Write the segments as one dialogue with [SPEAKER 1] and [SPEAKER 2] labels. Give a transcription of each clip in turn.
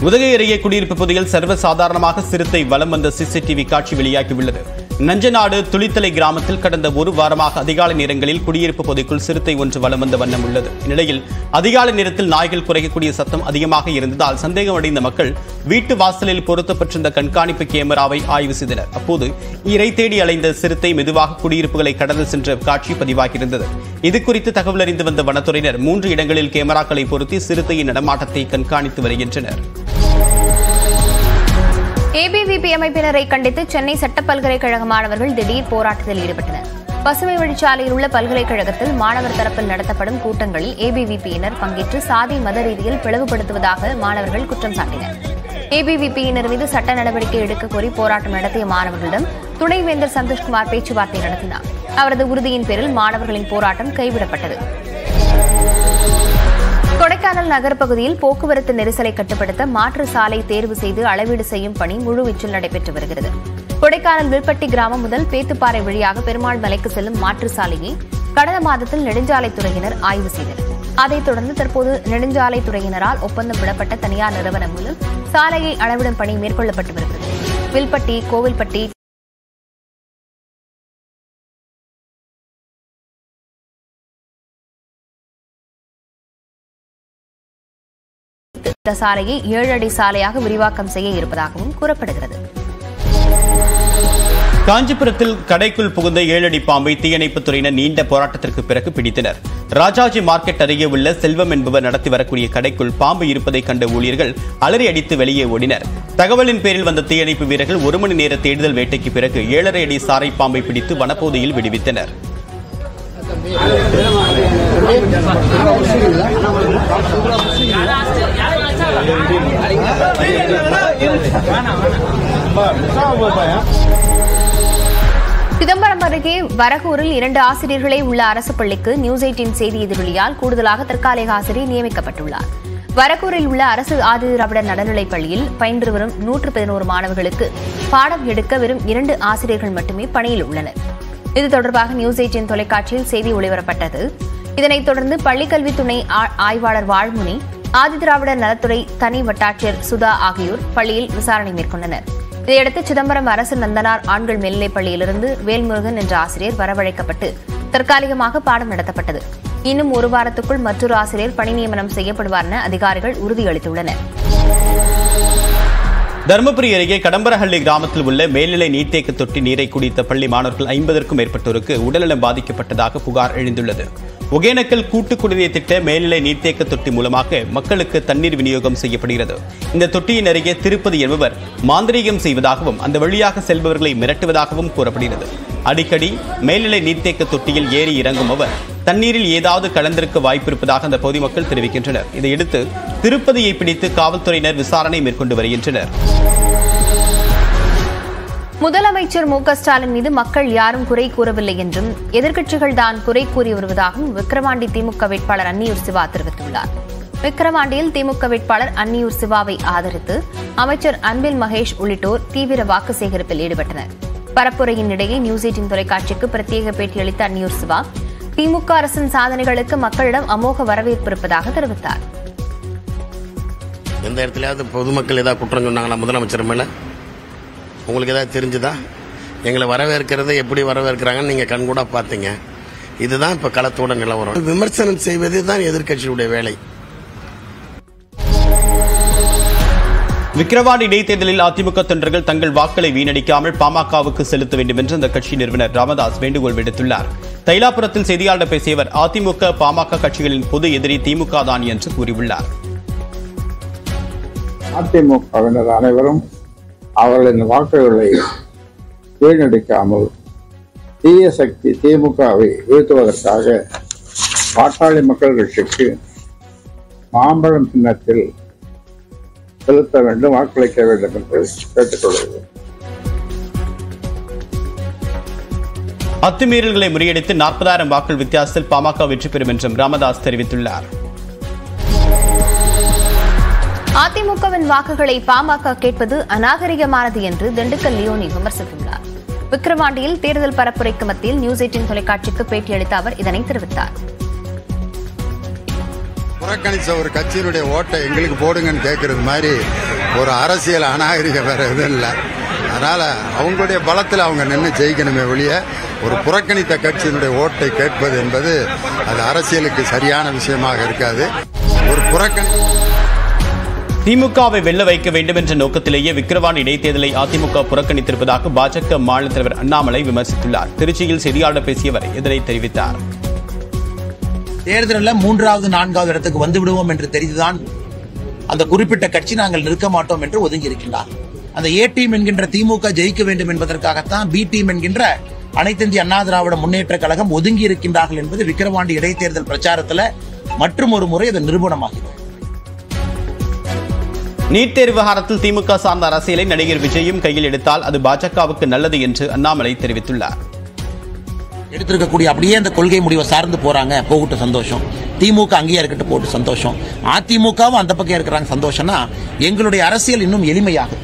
[SPEAKER 1] உதகை அருகே குடியிருப்பு பகுதியில் சர்வசாதாரணமாக சிறுத்தை வலம் வந்த சிசிடிவி காட்சி வெளியாகியுள்ளது நஞ்சநாடு துளித்தலை கிராமத்தில் கடந்த ஒரு வாரமாக அதிகாலை நேரங்களில் குடியிருப்பு பகுதிக்குள் சிறுத்தை ஒன்று வலம் வந்த வண்ணம் உள்ளது இந்நிலையில் அதிகாலை நேரத்தில் நாய்கள் குறைக்கக்கூடிய சத்தம் அதிகமாக இருந்ததால் சந்தேகமடைந்த மக்கள் வீட்டு வாசலில் பொருத்தப்பட்டிருந்த கண்காணிப்பு கேமராவை ஆய்வு செய்தனர் அப்போது இறை தேடி அலைந்த சிறுத்தை மெதுவாக குடியிருப்புகளை கடந்து சென்ற காட்சி பதிவாகியிருந்தது இது குறித்து தகவல் அறிந்து வந்த வனத்துறையினர் மூன்று இடங்களில் கேமராக்களை பொருத்தி சிறுத்தையின் நடமாட்டத்தை கண்காணித்து வருகின்றனர்
[SPEAKER 2] ஏபிவிபி அமைப்பினரை கண்டித்து சென்னை சட்ட பல்கலைக்கழக மாணவர்கள் திடீர் போராட்டத்தில் ஈடுபட்டனர் பசுமை வழிச்சாலையில் உள்ள பல்கலைக்கழகத்தில் மாணவர் தரப்பில் நடத்தப்படும் கூட்டங்களில் ஏபிவிபியினர் பங்கேற்று சாதி மத ரீதியில் பிளவுபடுத்துவதாக மாணவர்கள் குற்றம் சாட்டினர் ஏபிவிபியினர் மீது சட்ட நடவடிக்கை எடுக்க கோரி போராட்டம் நடத்திய மாணவர்களிடம் துணைவேந்தர் சந்தோஷ்குமார் பேச்சுவார்த்தை நடத்தினார் அவரது உறுதியின் பேரில் மாணவர்களின் போராட்டம் கைவிடப்பட்டது கொடைக்கானல் நகர் பகுதியில் போக்குவரத்து நெரிசலை கட்டுப்படுத்த மாற்று சாலை தேர்வு செய்து அளவீடு செய்யும் பணி முழுவீச்சில் நடைபெற்று வருகிறது கொடைக்கானல் வில்பட்டி கிராமம் முதல் பேத்துப்பாறை வழியாக பெருமாள் மலைக்கு செல்லும் மாற்று சாலையை கடந்த மாதத்தில் நெடுஞ்சாலைத்துறையினர் ஆய்வு செய்தனர் அதைத் தொடர்ந்து தற்போது நெடுஞ்சாலைத்துறையினரால் ஒப்பந்தம் விடப்பட்ட தனியார் நிறுவனம் மூலம் சாலையை அளவிடும் பணி மேற்கொள்ளப்பட்டு வருகிறது வில்பட்டி கோவில்பட்டி இந்த சாலையை ஏழு அடி சாலையாக விரிவாக்கம் செய்ய இருப்பதாகவும் கூறப்படுகிறது
[SPEAKER 1] காஞ்சிபுரத்தில் கடைக்குள் புகுந்த ஏழடி பாம்பை தீயணைப்புத் துறையினர் நீண்ட போராட்டத்திற்கு பிறகு பிடித்தனர் ராஜாஜி மார்க்கெட் அருகே உள்ள செல்வம் என்பவர் நடத்தி வரக்கூடிய கடைக்குள் பாம்பு இருப்பதை கண்ட ஊழியர்கள் அலறி அடித்து வெளியே ஓடினர் தகவலின் பேரில் வந்த தீயணைப்பு வீரர்கள் ஒரு மணி நேர தேடுதல் வேட்டைக்கு பிறகு ஏழரை அடி சாரை பாம்பை பிடித்து வனப்பகுதியில் விடுவித்தனர்
[SPEAKER 2] சிதம்பரம் அருகே வரகூரில் இரண்டு ஆசிரியர்களே உள்ள அரசு பள்ளிக்கு நியூஸ் எயிட்டின் செய்தி எதிரொலியால் கூடுதலாக தற்காலிக ஆசிரியர் நியமிக்கப்பட்டுள்ளார் வரகூரில் உள்ள அரசு ஆதி திராவிடர் நடுநிலைப் பள்ளியில் பயின்று வரும் நூற்று பதினோரு மாணவர்களுக்கு பாடம் எடுக்க வெறும் இரண்டு ஆசிரியர்கள் மட்டுமே பணியில் உள்ளனர் இது தொடர்பாக நியூஸ் எயிட்டின் தொலைக்காட்சியில் செய்தி ஒளிபரப்பட்டது இதனைத் தொடர்ந்து பள்ளிக்கல்வி துணை ஆ- ஆய்வாளர் வாழ்முனி ஆதிதிராவிடர் நலத்துறை தனி வட்டாட்சியர் சுதா ஆகியோர் பள்ளியில் விசாரணை மேற்கொண்டனர் இதையடுத்து சிதம்பரம் அரசு நந்தனார் ஆண்கள் மேல்நிலைப் பள்ளியிலிருந்து வேல்முருகன் என்ற ஆசிரியர் வரவழைக்கப்பட்டு தற்காலிகமாக பாடம் நடத்தப்பட்டது இன்னும் ஒரு வாரத்துக்குள் மற்றொரு ஆசிரியர் பணி நியமனம் செய்யப்படுவார் என அதிகாரிகள் உறுதியளித்துள்ளனர்
[SPEAKER 1] தருமபுரி அருகே கடம்பரஹள்ளி கிராமத்தில் உள்ள மேல்நிலை நீர்த்தேக்க தொட்டி நீரை குடித்த பள்ளி மாணவர்கள் ஐம்பதற்கும் மேற்பட்டோருக்கு உடல்நலம் பாதிக்கப்பட்டதாக புகார் எழுந்துள்ளது ஒகேனக்கல் கூட்டு குடிநீர் திட்ட மேல்நிலை நீர்த்தேக்க தொட்டி மூலமாக மக்களுக்கு தண்ணீர் விநியோகம் செய்யப்படுகிறது இந்த தொட்டியின் அருகே திருப்பதி என்பவர் மாந்திரீகம் செய்வதாகவும் அந்த வழியாக செல்பவர்களை மிரட்டுவதாகவும் கூறப்படுகிறது அடிக்கடி மேல்நிலை நீர்த்தேக்க தொட்டியில் ஏறி இறங்கும் அவர் தண்ணீரில் ஏதாவது கலந்திருக்க வாய்ப்பிருப்பதாக அந்த பகுதி மக்கள் தெரிவிக்கின்றனர் இதையடுத்து திருப்பதியை பிடித்து காவல்துறையினர் விசாரணை மேற்கொண்டு வருகின்றனர்
[SPEAKER 2] முதலமைச்சர் மு க ஸ்டாலின் மீது மக்கள் யாரும் குறை கூறவில்லை என்றும் எதிர்க்கட்சிகள் தான் குறை கூறி வருவதாகவும் விக்கிரவாண்டி திமுக வேட்பாளர் அன்னியூர் சிவா தெரிவித்துள்ளார் விக்கிரவாண்டியில் திமுக வேட்பாளர் அன்னியூர் சிவாவை ஆதரித்து அமைச்சர் அன்பில் மகேஷ் உள்ளிட்டோர் தீவிர வாக்கு சேகரிப்பில் ஈடுபட்டனர் பரப்புரையின் இடையே நியூஸ் எயிட்டின் தொலைக்காட்சிக்கு பிரத்யேக பேட்டியளித்த அன்னியூர் சிவா திமுக அரசின் சாதனைகளுக்கு மக்களிடம் அமோக வரவேற்பு இருப்பதாக தெரிவித்தார்
[SPEAKER 3] எந்த இடத்துலயாவது பொதுமக்கள் ஏதாவது குற்றம் சொன்னாங்களா முதலமைச்சர் மேலே உங்களுக்கு ஏதாவது தெரிஞ்சுதா எங்களை வரவேற்கிறதை எப்படி வரவேற்கிறாங்கன்னு நீங்கள் கண்கூடா பார்த்தீங்க இதுதான் இப்போ களத்தோட நிலவரம் விமர்சனம் செய்வது தான் எதிர்க்கட்சியுடைய வேலை
[SPEAKER 1] விக்கிரவாண்டி இடைத்தேர்தலில் அதிமுக தொண்டர்கள் தங்கள் வாக்களை வீணடிக்காமல் பாமகவுக்கு செலுத்த வேண்டும் என்று அந்த கட்சி நிறுவனர் ராமதாஸ் வேண்டுகோள் விடுத்துள்ளார் தைலாபுரத்தில் செய்தியாளர் பேசிய அவர் அதிமுக பாமக கட்சிகளின் பொது எதிரி திமுக தான் என்று கூறியுள்ளார்
[SPEAKER 4] அதிமுகவினர் அனைவரும் அவர்களின் வாக்குகளை வீணடிக்காமல் தீய சக்தி திமுகவை வீழ்த்துவதற்காக பாட்டாளி மக்கள் கட்சிக்கு மாம்பழம் சின்னத்தில் செலுத்த வேண்டும் வாக்களிக்க வேண்டும் என்று கேட்டுக்கொள்கிறேன்
[SPEAKER 1] அத்துமீறல்களை முறியடித்து நாற்பதாயிரம் வாக்கள் வித்தியாசத்தில் பாமக வெற்றி பெறும் என்றும் ராமதாஸ் தெரிவித்துள்ளார்
[SPEAKER 2] அதிமுகவின் வாக்குகளை பாமக கேட்பது அநாகரிகமானது என்று திண்டுக்கல் லியோனி விமர்சித்துள்ளார் விக்கிரவாண்டியில் தேர்தல் பரப்புரைக்கு மத்தியில் நியூஸ் எயிட்டின் தொலைக்காட்சிக்கு பேட்டியளித்த அவர் இதனை தெரிவித்தார்
[SPEAKER 5] புறக்கணிச்ச ஒரு கட்சியினுடைய ஓட்டை எங்களுக்கு போடுங்கன்னு கேட்கறது மாதிரி ஒரு அரசியல் அநாகரிகம் வேற எதுவும் இல்லை அதனால அவங்களுடைய பலத்தில் அவங்க நின்று ஜெயிக்கணுமே ஒழிய ஒரு புறக்கணித்த கட்சியினுடைய ஓட்டை கேட்பது என்பது அது அரசியலுக்கு சரியான விஷயமாக இருக்காது ஒரு புறக்கணி
[SPEAKER 1] திமுகவை வெல்ல வைக்க வேண்டும் என்ற நோக்கத்திலேயே விக்கிரவாண்டி இடைத்தேர்தலை அதிமுக புறக்கணித்திருப்பதாக பாஜக மாநில தலைவர் அண்ணாமலை விமர்சித்துள்ளார் திருச்சியில் செய்தியாளர் பேசியவர் இதனை தெரிவித்தார்
[SPEAKER 6] தேர்தலில் மூன்றாவது நான்காவது இடத்துக்கு வந்து விடுவோம் என்று தெரிந்துதான் அந்த குறிப்பிட்ட கட்சி நாங்கள் நிற்க மாட்டோம் என்று ஒதுங்கி இருக்கின்றார் அந்த ஏ டீம் என்கின்ற திமுக ஜெயிக்க வேண்டும் என்பதற்காகத்தான் பி டீம் என்கின்ற அனைத்து இந்திய அண்ணா திராவிட முன்னேற்ற கழகம் ஒதுங்கி இருக்கின்றார்கள் என்பது விக்கிரவாண்டி இடைத்தேர்தல் பிரச்சாரத்தில் மற்றும் ஒரு முறை அது நிரூபணமாகிறது
[SPEAKER 1] நீட் தேர்வு விவகாரத்தில் திமுக சார்ந்த அரசியலை நடிகர் விஜயும் கையில் எடுத்தால் அது பாஜகவுக்கு நல்லது என்று அண்ணாமலை தெரிவித்துள்ளார்
[SPEAKER 6] எடுத்திருக்கக்கூடிய அப்படியே அந்த கொள்கை முடிவை சார்ந்து போறாங்க போகட்டும் சந்தோஷம் திமுக அங்கேயே இருக்கட்டும் போட்டு சந்தோஷம் அதிமுகவும் அந்த பக்கம் இருக்கிறாங்க சந்தோஷம்னா எங்களுடைய அரசியல் இன்னும் எளிமையாகும்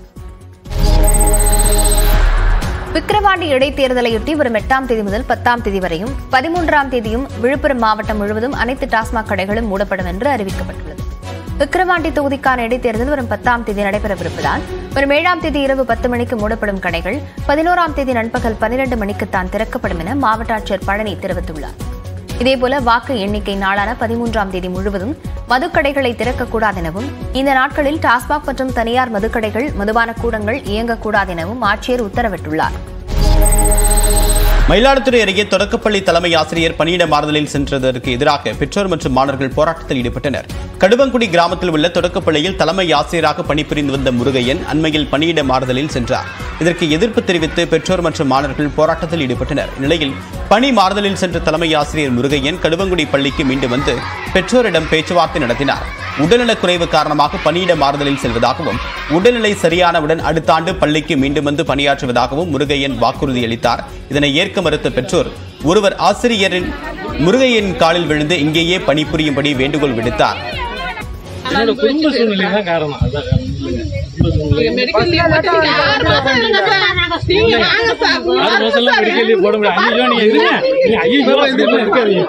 [SPEAKER 2] விக்கிரவாண்டி இடைத்தேர்தலையொட்டி வரும் எட்டாம் தேதி முதல் பத்தாம் தேதி வரையும் பதிமூன்றாம் தேதியும் விழுப்புரம் மாவட்டம் முழுவதும் அனைத்து டாஸ்மாக் கடைகளும் மூடப்படும் என்று அறிவிக்கப்பட்டுள்ளது விக்கிரவாண்டி தொகுதிக்கான இடைத்தேர்தல் வரும் பத்தாம் தேதி நடைபெறவிருப்பதால் வரும் ஏழாம் தேதி இரவு பத்து மணிக்கு மூடப்படும் கடைகள் பதினோராம் தேதி நண்பகல் பனிரெண்டு மணிக்கு தான் திறக்கப்படும் என மாவட்ட ஆட்சியர் பழனி தெரிவித்துள்ளார் இதேபோல வாக்கு எண்ணிக்கை நாளான பதிமூன்றாம் தேதி முழுவதும் மதுக்கடைகளை திறக்கக்கூடாது எனவும் இந்த நாட்களில் டாஸ்மாக் மற்றும் தனியார் மதுக்கடைகள் மதுபான கூடங்கள் இயங்கக்கூடாது எனவும் ஆட்சியர் உத்தரவிட்டுள்ளார்
[SPEAKER 1] மயிலாடுதுறை அருகே தொடக்கப்பள்ளி தலைமை ஆசிரியர் பணியிட மாறுதலில் சென்றதற்கு எதிராக பெற்றோர் மற்றும் மாணவர்கள் போராட்டத்தில் ஈடுபட்டனர் கடுவங்குடி கிராமத்தில் உள்ள தொடக்கப்பள்ளியில் தலைமை ஆசிரியராக பணிபுரிந்து வந்த முருகையன் அண்மையில் பணியிட மாறுதலில் சென்றார் இதற்கு எதிர்ப்பு தெரிவித்து பெற்றோர் மற்றும் மாணவர்கள் போராட்டத்தில் ஈடுபட்டனர் இந்நிலையில் பணி மாறுதலில் சென்ற தலைமை ஆசிரியர் முருகையன் கடுவங்குடி பள்ளிக்கு மீண்டும் வந்து பெற்றோரிடம் பேச்சுவார்த்தை நடத்தினார் உடல்நலக் குறைவு காரணமாக பணியிட மாறுதலில் செல்வதாகவும் உடல்நிலை சரியானவுடன் அடுத்த ஆண்டு பள்ளிக்கு மீண்டும் வந்து பணியாற்றுவதாகவும் முருகையன் வாக்குறுதி அளித்தார் இதனை ஏற்க மறுத்த பெற்றோர் ஒருவர் ஆசிரியரின் முருகையன் காலில் விழுந்து இங்கேயே பணிபுரியும்படி வேண்டுகோள் விடுத்தார்
[SPEAKER 7] என்னோட குடும்ப சூழ்நிலை தான் காரணம் அதான் ஆறு மாசம் எல்லாம் மெடிக்கல் லீவ் போட முடியாது ஐயோ நீங்க இருங்க நீங்க ஐயோ அப்படிலாம் இருக்காதீங்க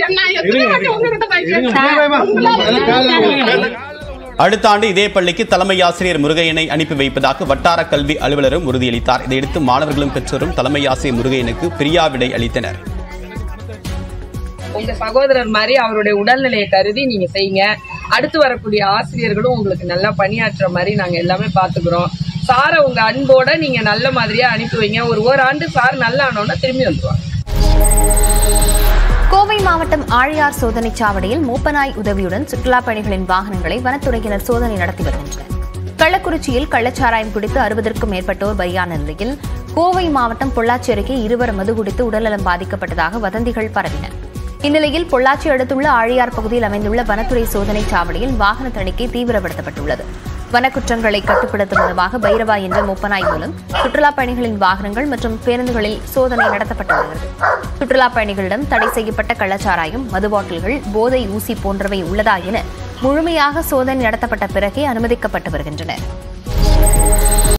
[SPEAKER 1] அடுத்த ஆண்டு இதே பள்ளிக்கு தலைமை ஆசிரியர் முருகையனை அனுப்பி வைப்பதாக வட்டார கல்வி அலுவலரும் உறுதியளித்தார் இதையடுத்து மாணவர்களும் பெற்றோரும் தலைமை ஆசிரியர் முருகையனுக்கு பிரியாவிடை அளித்தனர்
[SPEAKER 8] உங்க சகோதரர் மாதிரி அவருடைய உடல்நிலையை கருதி நீங்க செய்யுங்க அடுத்து வரக்கூடிய ஆசிரியர்களும் உங்களுக்கு நல்லா பணியாற்றுற மாதிரி நாங்க எல்லாமே பாத்துக்கிறோம் சாரை உங்க அன்போட நீங்க நல்ல மாதிரியா அனுப்பி வைங்க ஒரு ஓராண்டு சார் நல்லா ஆனோன்னா திரும்பி வந்துருவாங்க
[SPEAKER 2] கோவை மாவட்டம் ஆழியார் சோதனைச் சாவடியில் மூப்பனாய் உதவியுடன் சுற்றுலாப் பயணிகளின் வாகனங்களை வனத்துறையினர் சோதனை நடத்தி வருகின்றனர் கள்ளக்குறிச்சியில் கள்ளச்சாராயம் குடித்து அறுபதற்கும் மேற்பட்டோர் பலியான நிலையில் கோவை மாவட்டம் பொள்ளாச்சி அருகே இருவர் மது குடித்து உடல்நலம் பாதிக்கப்பட்டதாக வதந்திகள் பரவின இந்நிலையில் பொள்ளாச்சி அடுத்துள்ள ஆழியார் பகுதியில் அமைந்துள்ள வனத்துறை சோதனைச் சாவடியில் வாகன தணிக்கை தீவிரப்படுத்தப்பட்டுள்ளது வனக்குற்றங்களை கட்டுப்படுத்தும் விதமாக பைரவா என்ற மூப்பனாய் மூலம் சுற்றுலாப் பயணிகளின் வாகனங்கள் மற்றும் பேருந்துகளில் சோதனை நடத்தப்பட்டு வருகிறது சுற்றுலாப் பயணிகளிடம் தடை செய்யப்பட்ட கள்ளச்சாராயம் மது பாட்டில்கள் போதை ஊசி போன்றவை உள்ளதா என முழுமையாக சோதனை நடத்தப்பட்ட பிறகே அனுமதிக்கப்பட்டு வருகின்றனர்